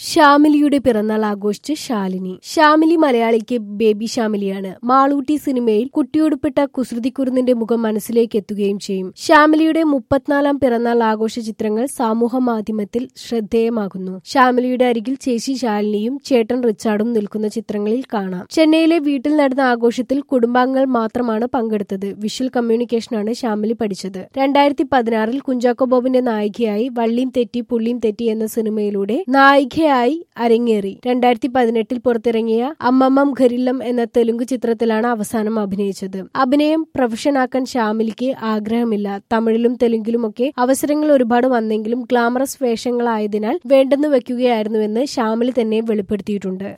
ഷാമിലിയുടെ പിറന്നാൾ ആഘോഷിച്ച് ശാലിനി ഷാമിലി മലയാളിക്ക് ബേബി ഷാമിലിയാണ് മാളൂട്ടി സിനിമയിൽ കുട്ടിയുടുപ്പിട്ട കുസൃതിക്കുരുന്നിന്റെ മുഖം മനസ്സിലേക്ക് എത്തുകയും ചെയ്യും ഷാമിലിയുടെ മുപ്പത്തിനാലാം പിറന്നാൾ ആഘോഷ ചിത്രങ്ങൾ സമൂഹ മാധ്യമത്തിൽ ശ്രദ്ധേയമാകുന്നു ഷാമിലിയുടെ അരികിൽ ചേച്ചി ശാലിനിയും ചേട്ടൻ റിച്ചാർഡും നിൽക്കുന്ന ചിത്രങ്ങളിൽ കാണാം ചെന്നൈയിലെ വീട്ടിൽ നടന്ന ആഘോഷത്തിൽ കുടുംബാംഗങ്ങൾ മാത്രമാണ് പങ്കെടുത്തത് വിഷ്വൽ കമ്മ്യൂണിക്കേഷനാണ് ഷാമിലി പഠിച്ചത് രണ്ടായിരത്തി പതിനാറിൽ കുഞ്ചാക്കോ ബോബിന്റെ നായികയായി വള്ളിയും തെറ്റി പുള്ളിയും തെറ്റി എന്ന സിനിമയിലൂടെ നായികയായി അരങ്ങേറി രണ്ടായിരത്തി പതിനെട്ടിൽ പുറത്തിറങ്ങിയ അമ്മമ്മം ഖരില്ലം എന്ന തെലുങ്ക് ചിത്രത്തിലാണ് അവസാനം അഭിനയിച്ചത് അഭിനയം പ്രൊഫഷനാക്കാൻ ഷാമിലിക്ക് ആഗ്രഹമില്ല തമിഴിലും തെലുങ്കിലുമൊക്കെ അവസരങ്ങൾ ഒരുപാട് വന്നെങ്കിലും ഗ്ലാമറസ് വേഷങ്ങളായതിനാൽ വേണ്ടെന്ന് വെക്കുകയായിരുന്നുവെന്ന് ഷാമിലി തന്നെ വെളിപ്പെടുത്തിയിട്ടുണ്ട്